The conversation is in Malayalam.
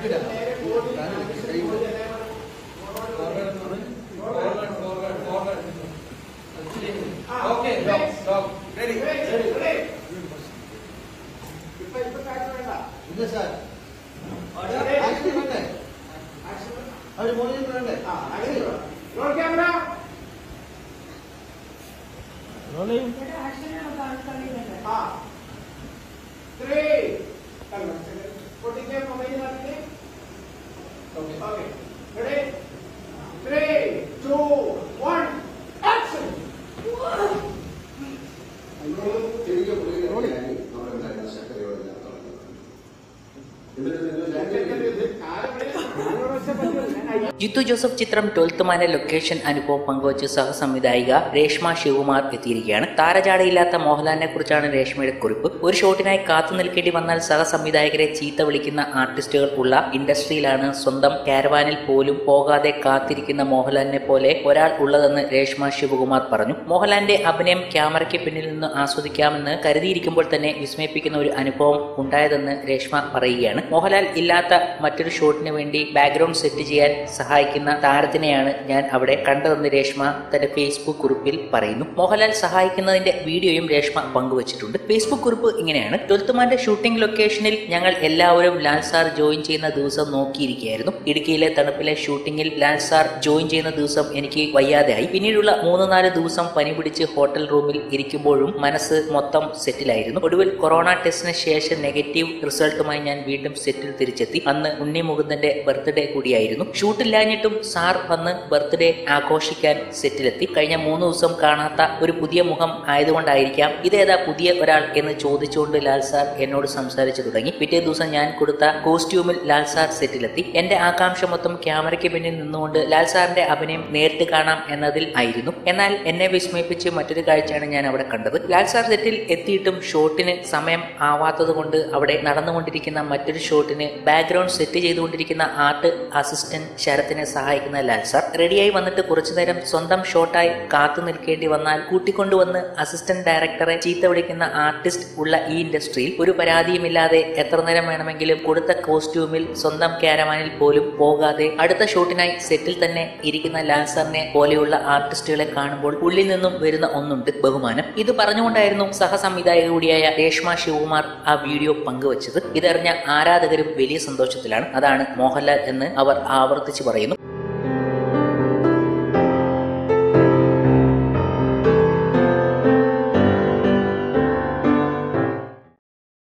ഇല്ല സാർ ആക്ഷൻ വേണ്ടേ അവർ മോണിറ്റർ വേണ്ടേ ചെറിയ പുള്ളികളൊക്കെയായി നമ്മളുണ്ടായിരുന്ന ശക്തിയോടെല്ലാം തുടങ്ങുന്നത് എന്നിട്ട് നിങ്ങൾ ലാംഗ്വേജ് ജിത്തു ജോസഫ് ചിത്രം ട്വൽത്ത് മാന്റെ ലൊക്കേഷൻ അനുഭവം പങ്കുവച്ച് സഹസംവിധായിക രേഷ്മ ശിവകുമാർ എത്തിയിരിക്കുകയാണ് താരജാടയില്ലാത്ത മോഹൻലാലിനെ കുറിച്ചാണ് രേഷ്മയുടെ കുറിപ്പ് ഒരു ഷോട്ടിനായി കാത്തു നിൽക്കേണ്ടി വന്നാൽ സഹസംവിധായകരെ ചീത്ത വിളിക്കുന്ന ആർട്ടിസ്റ്റുകൾ ഉള്ള ഇൻഡസ്ട്രിയിലാണ് സ്വന്തം കാരവാനിൽ പോലും പോകാതെ കാത്തിരിക്കുന്ന മോഹൻലാലിനെ പോലെ ഒരാൾ ഉള്ളതെന്ന് രേഷ്മ ശിവകുമാർ പറഞ്ഞു മോഹൻലാലിന്റെ അഭിനയം ക്യാമറയ്ക്ക് പിന്നിൽ നിന്ന് ആസ്വദിക്കാമെന്ന് കരുതിയിരിക്കുമ്പോൾ തന്നെ വിസ്മയിപ്പിക്കുന്ന ഒരു അനുഭവം ഉണ്ടായതെന്ന് രേഷ്മ പറയുകയാണ് മോഹൻലാൽ ഇല്ലാത്ത മറ്റൊരു ഷോട്ടിന് വേണ്ടി ബാക്ക്ഗ്രൗണ്ട് സെറ്റ് ചെയ്യാൻ സഹായിക്കുന്ന താരത്തിനെയാണ് ഞാൻ അവിടെ കണ്ടതെന്ന് രേഷ്മ തന്റെ ഫേസ്ബുക്ക് കുറിപ്പിൽ പറയുന്നു മോഹൻലാൽ സഹായിക്കുന്നതിന്റെ വീഡിയോയും രേഷ്മ പങ്കുവച്ചിട്ടുണ്ട് ഫേസ്ബുക്ക് കുറിപ്പ് ഇങ്ങനെയാണ് ട്വൽത്തുമാന്റെ ഷൂട്ടിംഗ് ലൊക്കേഷനിൽ ഞങ്ങൾ എല്ലാവരും ലാൽ സാർ ജോയിൻ ചെയ്യുന്ന ദിവസം നോക്കിയിരിക്കുകയായിരുന്നു ഇടുക്കിയിലെ തണുപ്പിലെ ഷൂട്ടിംഗിൽ ലാൽ സാർ ജോയിൻ ചെയ്യുന്ന ദിവസം എനിക്ക് വയ്യാതെയായി പിന്നീടുള്ള മൂന്ന് നാല് ദിവസം പനി പിടിച്ച് ഹോട്ടൽ റൂമിൽ ഇരിക്കുമ്പോഴും മനസ്സ് മൊത്തം സെറ്റിലായിരുന്നു ഒടുവിൽ കൊറോണ ടെസ്റ്റിന് ശേഷം നെഗറ്റീവ് റിസൾട്ടുമായി ഞാൻ വീണ്ടും സെറ്റിൽ തിരിച്ചെത്തി അന്ന് ഉണ്ണി മുകുന്ദന്റെ ബർത്ത്ഡേ കൂടിയായിരുന്നു ഷൂട്ടില്ലാഞ്ഞിട്ടും സാർ വന്ന് ബർത്ത്ഡേ ആഘോഷിക്കാൻ സെറ്റിലെത്തി കഴിഞ്ഞ മൂന്ന് ദിവസം കാണാത്ത ഒരു പുതിയ മുഖം ആയതുകൊണ്ടായിരിക്കാം ഇതേതാ പുതിയ ഒരാൾ എന്ന് ചോദിച്ചുകൊണ്ട് ലാൽ സാർ എന്നോട് സംസാരിച്ചു തുടങ്ങി പിറ്റേ ദിവസം ഞാൻ കൊടുത്ത കോസ്റ്റ്യൂമിൽ ലാൽ സാർ സെറ്റിലെത്തി എന്റെ ആകാംക്ഷ മൊത്തം ക്യാമറയ്ക്ക് പിന്നിൽ നിന്നുകൊണ്ട് ലാൽ സാറിന്റെ അഭിനയം നേരിട്ട് കാണാം എന്നതിൽ ആയിരുന്നു എന്നാൽ എന്നെ വിസ്മയിപ്പിച്ച് മറ്റൊരു കാഴ്ചയാണ് ഞാൻ അവിടെ കണ്ടത് ലാൽ സാർ സെറ്റിൽ എത്തിയിട്ടും ഷോട്ടിന് സമയം ആവാത്തത് കൊണ്ട് അവിടെ നടന്നുകൊണ്ടിരിക്കുന്ന മറ്റൊരു ഷോട്ടിന് ബാക്ക്ഗ്രൗണ്ട് സെറ്റ് ചെയ്തുകൊണ്ടിരിക്കുന്ന ആർട്ട് അസിസ്റ്റന്റ് ശരത്തിനെ സഹായിക്കുന്ന ലാൽ സാർ റെഡിയായി വന്നിട്ട് കുറച്ചു നേരം സ്വന്തം ഷോട്ടായി കാത്തു നിൽക്കേണ്ടി വന്നാൽ കൂട്ടിക്കൊണ്ടുവന്ന് അസിസ്റ്റന്റ് ഡയറക്ടറെ ചീത്ത വിളിക്കുന്ന ആർട്ടിസ്റ്റ് ഉള്ള ഈ ഇൻഡസ്ട്രിയിൽ ഒരു പരാതിയുമില്ലാതെ എത്ര നേരം വേണമെങ്കിലും കൊടുത്ത കോസ്റ്റ്യൂമിൽ സ്വന്തം ക്യാരവാനിൽ പോലും പോകാതെ അടുത്ത ഷോട്ടിനായി സെറ്റിൽ തന്നെ ഇരിക്കുന്ന ലാൽ സാറിനെ പോലെയുള്ള ആർട്ടിസ്റ്റുകളെ കാണുമ്പോൾ ഉള്ളിൽ നിന്നും വരുന്ന ഒന്നുണ്ട് ബഹുമാനം ഇത് പറഞ്ഞുകൊണ്ടായിരുന്നു സഹസംവിധായക കൂടിയായ രേഷ്മ ശിവകുമാർ ആ വീഡിയോ പങ്കുവച്ചത് ഇതറിഞ്ഞ ആരാധകരും വലിയ സന്തോഷത്തിലാണ് അതാണ് മോഹൻലാൽ എന്ന് അവർ ആവർത്തിച്ചു പറയുന്നു